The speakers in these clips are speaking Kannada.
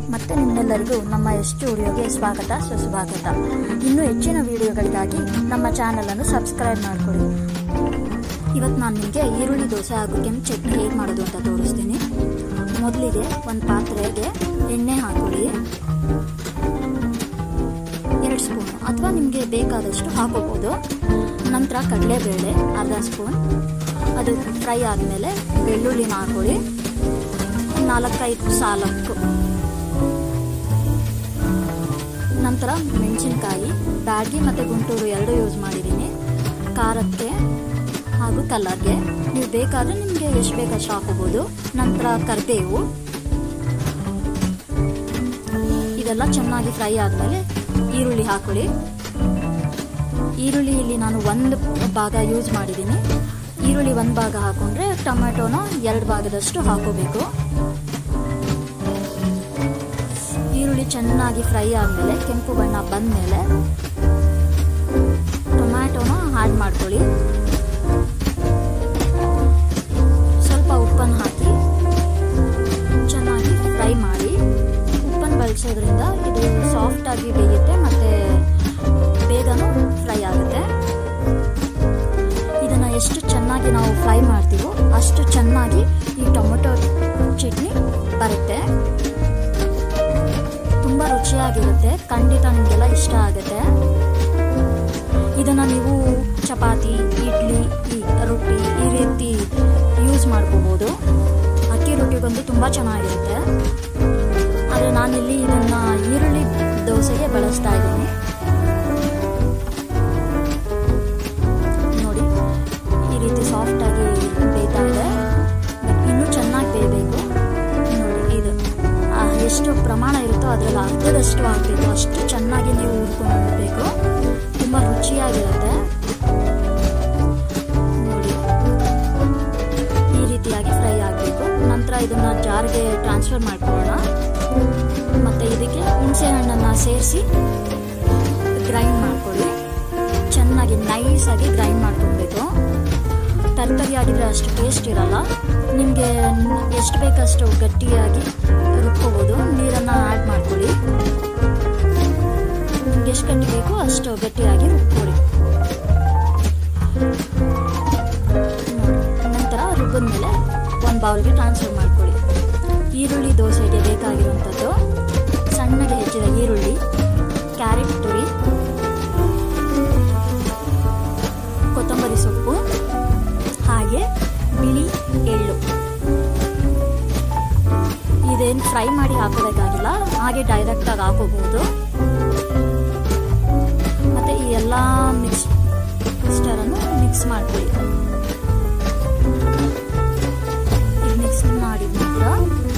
ಮತ್ತೆ ನಿಮ್ಮೆಲ್ಲರಿಗೂ ನಮ್ಮ ಎಸ್ ಸ್ಟುಡಿಯೋಗೆ ಸ್ವಾಗತ ಸುಸ್ವಾಗತ ಇನ್ನೂ ಹೆಚ್ಚಿನ ವಿಡಿಯೋಗಳಿಗಾಗಿ ನಮ್ಮ ಚಾನಲ್ ಅನ್ನು ಸಬ್ಸ್ಕ್ರೈಬ್ ಮಾಡ್ಕೊಳ್ಳಿ ಇವತ್ತು ನಾನು ನಿಮಗೆ ಈರುಳ್ಳಿ ದೋಸೆ ಹಾಗೂ ಕೆಂಪು ಚಟ್ನಿ ಹೇಗೆ ಮಾಡೋದು ಅಂತ ತೋರಿಸ್ತೀನಿ ಮೊದಲಿಗೆ ಒಂದು ಪಾತ್ರೆಗೆ ಎಣ್ಣೆ ಹಾಕೊಳ್ಳಿ ಎರಡು ಸ್ಪೂನ್ ಅಥವಾ ನಿಮಗೆ ಬೇಕಾದಷ್ಟು ಹಾಕೋಬೋದು ನಂತರ ಕಡಲೆಬೇಳೆ ಅರ್ಧ ಸ್ಪೂನ್ ಅದು ಫ್ರೈ ಆದಮೇಲೆ ಬೆಳ್ಳುಳ್ಳಿನ ಹಾಕೊಳ್ಳಿ ನಾಲ್ಕೈದು ಸಾಲಕ್ಕು ನಂತರ ಮೆಣಸಿನ್ಕಾಯಿ ಬ್ಯಾಡ್ಗಿ ಮತ್ತು ಗುಂಟೂರು ಎರಡು ಯೂಸ್ ಮಾಡಿದ್ದೀನಿ ಖಾರಕ್ಕೆ ಹಾಗೂ ಕಲರ್ಗೆ ನೀವು ಬೇಕಾದರೆ ನಿಮಗೆ ಎಷ್ಟು ಬೇಕಷ್ಟು ಹಾಕೋಬೋದು ನಂತರ ಕರಿಬೇವು ಇದೆಲ್ಲ ಚೆನ್ನಾಗಿ ಫ್ರೈ ಆದಮೇಲೆ ಈರುಳ್ಳಿ ಹಾಕೊಳ್ಳಿ ಈರುಳ್ಳಿ ಇಲ್ಲಿ ನಾನು ಒಂದು ಭಾಗ ಯೂಸ್ ಮಾಡಿದ್ದೀನಿ ಈರುಳ್ಳಿ ಒಂದು ಭಾಗ ಹಾಕೊಂಡ್ರೆ ಟೊಮೆಟೊನ ಎರಡು ಭಾಗದಷ್ಟು ಹಾಕೋಬೇಕು ಈರುಳ್ಳಿ ಚೆನ್ನಾಗಿ ಫ್ರೈ ಆದಮೇಲೆ ಕೆಂಪು ಬಣ್ಣ ಬಂದಮೇಲೆ ಟೊಮ್ಯಾಟೊನ ಆ್ಯಡ್ ಮಾಡ್ಕೊಳ್ಳಿ ಸ್ವಲ್ಪ ಉಪ್ಪನ್ನು ಹಾಕಿ ಚೆನ್ನಾಗಿ ಫ್ರೈ ಮಾಡಿ ಉಪ್ಪನ್ನು ಬಳಸೋದ್ರಿಂದ ಇದು ಸಾಫ್ಟಾಗಿ ಬೇಯುತ್ತೆ ಮತ್ತು ಬೇಗನೂ ಫ್ರೈ ಆಗುತ್ತೆ ಇದನ್ನು ಎಷ್ಟು ಚೆನ್ನಾಗಿ ನಾವು ಫ್ರೈ ಮಾಡ್ತೀವೋ ಅಷ್ಟು ಚೆನ್ನಾಗಿ ಈ ಟೊಮೆಟೊ ಚಟ್ನಿ ಬರುತ್ತೆ ತುಂಬ ರುಚಿಯಾಗಿರುತ್ತೆ ಖಂಡಿತ ನಿಮಗೆಲ್ಲ ಇಷ್ಟ ಆಗುತ್ತೆ ಇದನ್ನು ನೀವು ಚಪಾತಿ ಇಡ್ಲಿ ಈ ರೊಟ್ಟಿ ಈ ರೀತಿ ಯೂಸ್ ಮಾಡ್ಕೋಬೋದು ಅಕ್ಕಿ ರೊಟ್ಟಿಗೊಂದು ತುಂಬ ಚೆನ್ನಾಗಿರುತ್ತೆ ಆದರೆ ನಾನಿಲ್ಲಿ ಇದನ್ನು ಈರುಳ್ಳಿ ದೋಸೆಗೆ ಬಳಸ್ತಾ ಇದ್ದೀನಿ ನೋಡಿ ಈ ರೀತಿ ಸಾಫ್ಟಾಗಿ ಬೇಯ್ತಾ ಇದೆ ಇನ್ನೂ ಚೆನ್ನಾಗಿ ಬೇಯಬೇಕು ನೋಡಿ ಇದು ಎಷ್ಟು ಪ್ರಮಾಣ ಇರುತ್ತೋ ಅದರಲ್ಲಿ ಅರ್ಧದಷ್ಟು ಹಾಕಬೇಕು ಅಷ್ಟು ಚೆನ್ನಾಗಿ ನೀವು ಹುರ್ಕೊಂಡು ತುಂಬ ರುಚಿಯಾಗಿರುತ್ತೆ ನೋಡಿ ಈ ರೀತಿಯಾಗಿ ಫ್ರೈ ಆಗಬೇಕು ನಂತರ ಇದನ್ನು ಜಾರ್ಗೆ ಟ್ರಾನ್ಸ್ಫರ್ ಮಾಡ್ಕೊಳ್ಳೋಣ ಮತ್ತು ಇದಕ್ಕೆ ಹುಣಸೆ ಹಣ್ಣನ್ನು ಸೇರಿಸಿ ಗ್ರೈಂಡ್ ಮಾಡ್ಕೊಳ್ಳಿ ಚೆನ್ನಾಗಿ ನೈಸಾಗಿ ಗ್ರೈಂಡ್ ಮಾಡ್ಕೊಳ್ಬೇಕು ತರಕಾರಿ ಆಗಿದ್ರೆ ಅಷ್ಟು ಟೇಸ್ಟ್ ಇರಲ್ಲ ನಿಮಗೆ ಎಷ್ಟು ಬೇಕಷ್ಟು ಗಟ್ಟಿಯಾಗಿ ರುಬ್ಕೋಬೋದು ನೀರನ್ನು ಆ್ಯಡ್ ಮಾಡ್ಕೊಳ್ಳಿ ನಿಮ್ಗೆ ಎಷ್ಟು ಗಟ್ಟಿ ಬೇಕೋ ಅಷ್ಟು ಗಟ್ಟಿಯಾಗಿ ರುಬ್ಕೊಳ್ಳಿ ನಂತರ ರುಬ್ಬಿದ್ಮೇಲೆ ಒಂದು ಬೌಲ್ಗೆ ಟ್ರಾನ್ಸ್ಫರ್ ಮಾಡ್ಕೊಳ್ಳಿ ಈರುಳ್ಳಿ ದೋಸೆಗೆ ಬೇಕಾಗಿರುವಂಥದ್ದು ಸಣ್ಣಗೆ ಹೆಚ್ಚಿದ ಈರುಳ್ಳಿ ಕ್ಯಾರೆಟ್ ತುರಿ ಕೊತ್ತಂಬರಿ ಸೊಪ್ಪು ಹಾಗೆ ಬಿಳಿ ಎಳ್ಳು ಇದೇನು ಫ್ರೈ ಮಾಡಿ ಹಾಕೋಬೇಕಾಗಿಲ್ಲ ಹಾಗೆ ಡೈರೆಕ್ಟಾಗಿ ಹಾಕೋಬಹುದು ಮತ್ತೆ ಈ ಎಲ್ಲ ಮಿಕ್ಸ್ ಮಿಕ್ಸ್ಚರನ್ನು ಮಿಕ್ಸ್ ಮಾಡ್ಕೊಳ್ಳಿ ಇದು ಮಿಕ್ಸ್ ಮಾಡಿದ ನಂತರ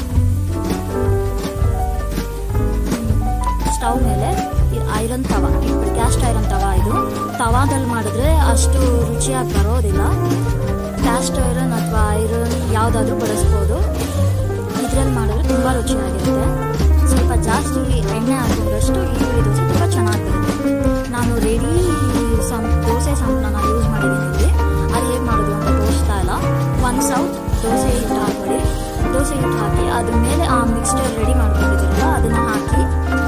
ಸ್ಟವ್ ಮೇಲೆ ಐರನ್ ತವ ಇಟ್ಬಿಡಿ ಕ್ಯಾಸ್ಟ್ ಐರನ್ ತವ ಇದು ತವಾದಲ್ಲಿ ಮಾಡಿದ್ರೆ ಅಷ್ಟು ರುಚಿಯಾಗಿ ಬರೋದಿಲ್ಲ ಕ್ಯಾಸ್ಟ್ ಐರನ್ ಅಥವಾ ಐರನ್ ಯಾವುದಾದ್ರೂ ಬಳಸ್ಬೋದು ಇದರಲ್ಲಿ ಮಾಡಿದ್ರೆ ತುಂಬ ರುಚಿಯಾಗಿರುತ್ತೆ ಸ್ವಲ್ಪ ಜಾಸ್ತಿ ಎಣ್ಣೆ ಹಾಕಿದಷ್ಟು ಈರುಳ್ಳಿ ದೋಸೆ ತುಂಬ ಚೆನ್ನಾಗಿರುತ್ತೆ ನಾನು ರೆಡಿ ಸಂ ದೋಸೆ ಸಂಪನ್ನ ಯೂಸ್ ಮಾಡಿದ್ದೀನಿ ಇಲ್ಲಿ ಅದು ಹೇಗೆ ಮಾಡೋದು ಅಂತ ತೋರಿಸ್ತಾ ಇಲ್ಲ ಒಂದು ಸೌತ್ ದೋಸೆ ಹಿಟ್ಟು ಹಾಕೊಳ್ಳಿ ದೋಸೆ ಹಿಟ್ಟು ಹಾಕಿ ಅದ್ರ ಮೇಲೆ ಆ ಮಿಕ್ಸ್ಚರ್ ರೆಡಿ ಮಾಡ್ಕೊಂಡಿದ್ದೀರಲ್ಲ ಅದನ್ನು ಹಾಕಿ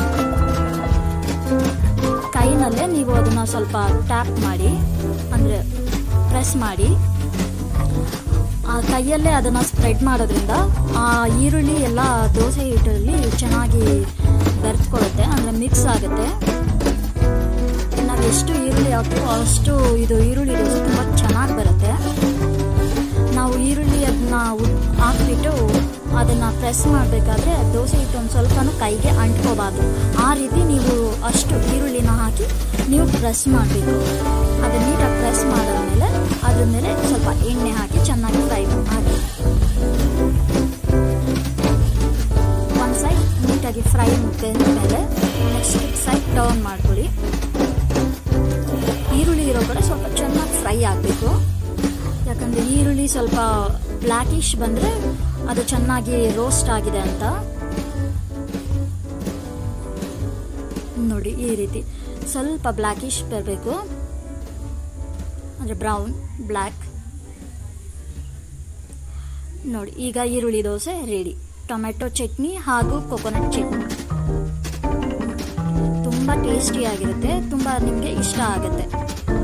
ಕೈನಲ್ಲೇ ನೀವು ಅದನ್ನು ಸ್ವಲ್ಪ ಟ್ಯಾಪ್ ಮಾಡಿ ಅಂದರೆ ಪ್ರೆಸ್ ಮಾಡಿ ಆ ಕೈಯಲ್ಲೇ ಅದನ್ನು ಸ್ಪ್ರೆಡ್ ಮಾಡೋದ್ರಿಂದ ಆ ಈರುಳ್ಳಿ ಎಲ್ಲ ದೋಸೆ ಹಿಟ್ಟಲ್ಲಿ ಚೆನ್ನಾಗಿ ಬೆರೆತ್ಕೊಳ್ಳುತ್ತೆ ಅಂದರೆ ಮಿಕ್ಸ್ ಆಗುತ್ತೆ ನಾವು ಎಷ್ಟು ಈರುಳ್ಳಿ ಹಾಕ್ತೀವೋ ಅಷ್ಟು ಇದು ಈರುಳ್ಳಿ ದೋಸೆ ತುಂಬ ಚೆನ್ನಾಗಿ ಬರುತ್ತೆ ನಾವು ಈರುಳ್ಳಿ ಅದನ್ನ ಹಾಕ್ಬಿಟ್ಟು ಅದನ್ನು ಪ್ರೆಸ್ ಮಾಡಬೇಕಾದ್ರೆ ದೋಸೆ ಹಿಟ್ಟು ಒಂದು ಸ್ವಲ್ಪನೂ ಕೈಗೆ ಅಂಟ್ಕೋಬಾರ್ದು ಆ ರೀತಿ ನೀವು ಅಷ್ಟು ಈರುಳ್ಳಿನ ಹಾಕಿ ನೀವು ಪ್ರೆಸ್ ಮಾಡಬೇಕು ಅದನ್ನ ನೀಟಾಗಿ ಪ್ರೆಸ್ ಮಾಡಾದ್ಮೇಲೆ ಅದ್ರ ಮೇಲೆ ಸ್ವಲ್ಪ ಎಣ್ಣೆ ಹಾಕಿ ಚೆನ್ನಾಗಿ ಫ್ರೈ ಮಾಡಿ ಒಂದು ಸೈಡ್ ನೀಟಾಗಿ ಫ್ರೈ ಬೆಂದಮೇಲೆ ನೆಕ್ಸ್ಟ್ ಸೈಡ್ ಟರ್ನ್ ಮಾಡ್ಕೊಳ್ಳಿ ಈರುಳ್ಳಿ ಇರೋ ಕಡೆ ಸ್ವಲ್ಪ ಚೆನ್ನಾಗಿ ಫ್ರೈ ಆಗಬೇಕು ಯಾಕಂದರೆ ಈರುಳ್ಳಿ ಸ್ವಲ್ಪ ಬ್ಲ್ಯಾಕಿಶ್ ಬಂದರೆ ಅದು ಚೆನ್ನಾಗಿ ರೋಸ್ಟ್ ಆಗಿದೆ ಅಂತ ನೋಡಿ ಈ ರೀತಿ ಸ್ವಲ್ಪ ಬ್ಲ್ಯಾಕಿಶ್ ಬರಬೇಕು ಅಂದರೆ ಬ್ರೌನ್ ಬ್ಲ್ಯಾಕ್ ನೋಡಿ ಈಗ ಈರುಳ್ಳಿ ದೋಸೆ ರೆಡಿ ಟೊಮೆಟೊ ಚಟ್ನಿ ಹಾಗೂ ಕೊಕೊನಟ್ ಚಟ್ನಿ ತುಂಬ ಟೇಸ್ಟಿಯಾಗಿರುತ್ತೆ ತುಂಬ ನಿಮಗೆ ಇಷ್ಟ ಆಗುತ್ತೆ